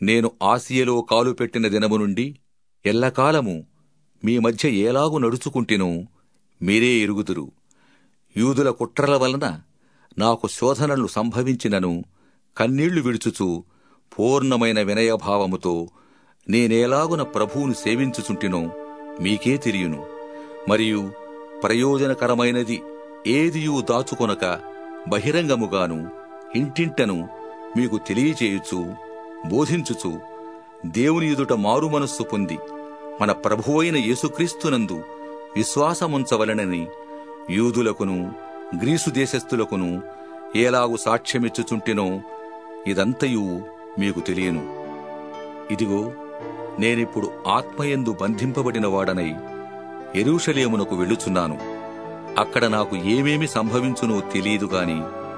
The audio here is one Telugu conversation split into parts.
నేను ఆసియలో కాలు పెట్టిన దినము నుండి ఎల్లకాలము మీ మధ్య ఏలాగు నడుచుకుంటేనో మీరే ఎరుగుదురు యూదుల కుట్రల వలన నాకు శోధనలు సంభవించినను కన్నీళ్లు విడుచుచు పూర్ణమైన వినయభావముతో నేనేలాగున ప్రభువును సేవించుచుంటినో మీకే తెలియను మరియు ప్రయోజనకరమైనది ఏదియూ దాచుకొనక బహిరంగముగాను ఇంటింటను మీకు తెలియచేయుచు బోధించుచు దేవుని ఎదుట మారుమనస్సు పొంది మన ప్రభువైన యేసుక్రీస్తునందు విశ్వాసముంచవలనని యూదులకును గ్రీసు దేశస్థులకును ఏలాగు సాక్ష్యమిచ్చుచుంటెనో ఇదంతయు మీకు తెలియను ఇదిగో నేనిప్పుడు ఆత్మయందు బంధింపబడిన వాడనై ఎరూషలేమునకు వెళ్ళుచున్నాను అక్కడ నాకు ఏమేమి సంభవించునో తెలియదు గాని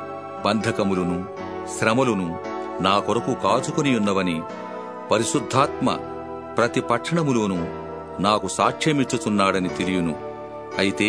బంధకములును శ్రమలును నా కొరకు కాచుకుని ఉన్నవని పరిశుద్ధాత్మ ప్రతి పట్టణములోనూ నాకు సాక్ష్యమిచ్చుచున్నాడని తెలియను అయితే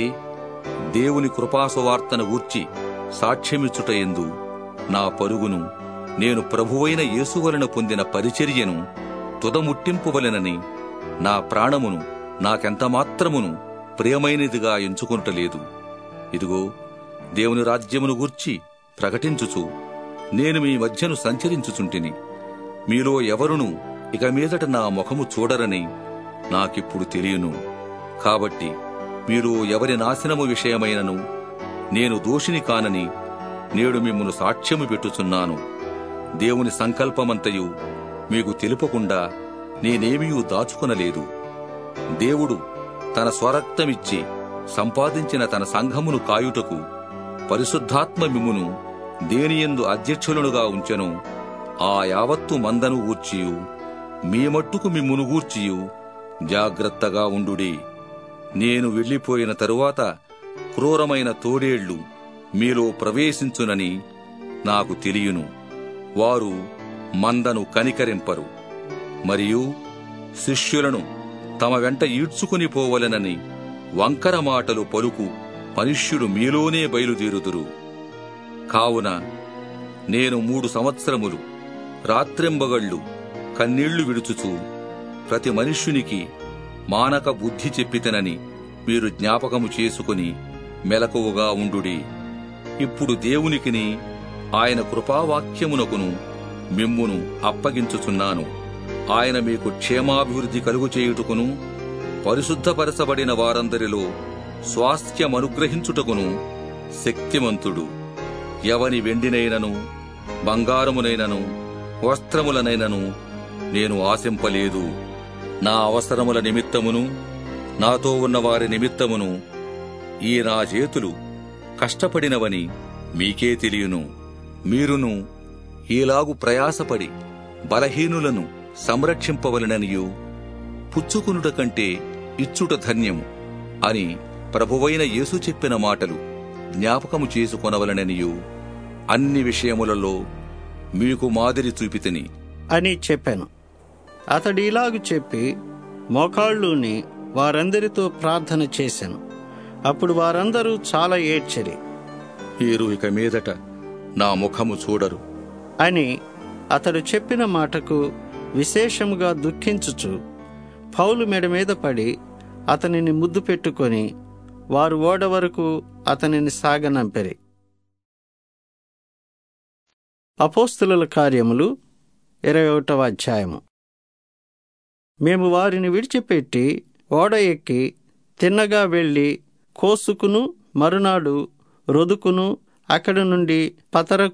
దేవుని కృపాసువార్తను గూర్చి సాక్ష్యమిచ్చుట ఎందు నా పరుగును నేను ప్రభువైన యేసు వలన పొందిన పరిచర్యను తుదముట్టింపువలెనని నా ప్రాణమును నాకెంతమాత్రమును ప్రియమైనదిగా ఎంచుకొనుటలేదు ఇదిగో దేవుని రాజ్యమును గూర్చి ప్రకటించుచు నేను మీ మధ్యను సంచరించుచుంటిని మీలో ఎవరును ఇక మీదట నా ముఖము చూడరని నాకిప్పుడు తెలియను కాబట్టి మీరు ఎవరి నాశనము విషయమైనను నేను దోషిని కానని నేడు మిమ్మను సాక్ష్యము పెట్టుచున్నాను దేవుని సంకల్పమంతయు మీకు తెలుపకుండా నేనేమీ దాచుకొనలేదు దేవుడు తన స్వరక్తమిచ్చి సంపాదించిన తన సంఘమును కాయుటకు పరిశుద్ధాత్మ మిమ్మును దేనియందు అధ్యక్షులనుగా ఉంచెను ఆ యావత్తు మందను గూర్చియు మీ మట్టుకు మిమ్మును గూర్చియు జాగ్రత్తగా ఉండుడి నేను వెళ్ళిపోయిన తరువాత క్రూరమైన తోడేళ్లు మీలో ప్రవేశించునని నాకు తెలియను వారు మందను కనికరింపరు మరియు శిష్యులను తమ వెంట ఈడ్చుకుని పోవలెనని వంకర మాటలు పలుకు మనుష్యుడు మీలోనే బయలుదేరుదురు కావున నేను మూడు సంవత్సరములు రాత్రింబగళ్ళు కన్నీళ్లు విడుచుచు ప్రతి మనుష్యునికి మానక బుద్ధి చెప్పితనని మీరు జ్ఞాపకము చేసుకుని మెలకువగా ఉండుడి ఇప్పుడు దేవునికిని ఆయన కృపావాక్యమునకును మిమ్మును అప్పగించుచున్నాను ఆయన మీకు క్షేమాభివృద్ధి కలుగు చేయుటకును పరిశుద్ధపరచబడిన వారందరిలో స్వాస్థ్యమనుగ్రహించుటకును శక్తిమంతుడు ఎవని వెండినైనను బంగారమునైనను వస్త్రములనైనను నేను ఆశింపలేదు నా అవసరముల నిమిత్తమును నాతో ఉన్న వారి నిమిత్తమును ఈ నా చేతులు కష్టపడినవని మీకే తెలియను మీరును ఈలాగు ప్రయాసపడి బలహీనులను సంరక్షింపవలననియు పుచ్చుకునుట కంటే ఇచ్చుట ధన్యము అని ప్రభువైన యేసు చెప్పిన మాటలు జ్ఞాపకము చేసుకొనవలననియు అన్ని విషయములలో మీకు మాదిరి చూపితిని అని చెప్పాను అతడు ఇలాగు చెప్పి మోకాళ్ళుని వారందరితో ప్రార్థన చేశాను అప్పుడు వారందరూ చాలా ఏడ్చరి మీరు ఇక మీదట నా ముఖము చూడరు అని అతడు చెప్పిన మాటకు విశేషముగా దుఃఖించుచు పౌలు మెడ మీద పడి అతనిని ముద్దు పెట్టుకొని వారు ఓడ వరకు అతనిని సాగనంపెరి అపోస్తుల కార్యములు ఇరవై ఒకటవ అధ్యాయము మేము వారిని విడిచిపెట్టి ఓడ ఎక్కి తిన్నగా వెళ్ళి కోసుకును మరునాడు రొదుకును అక్కడి నుండి పతరకు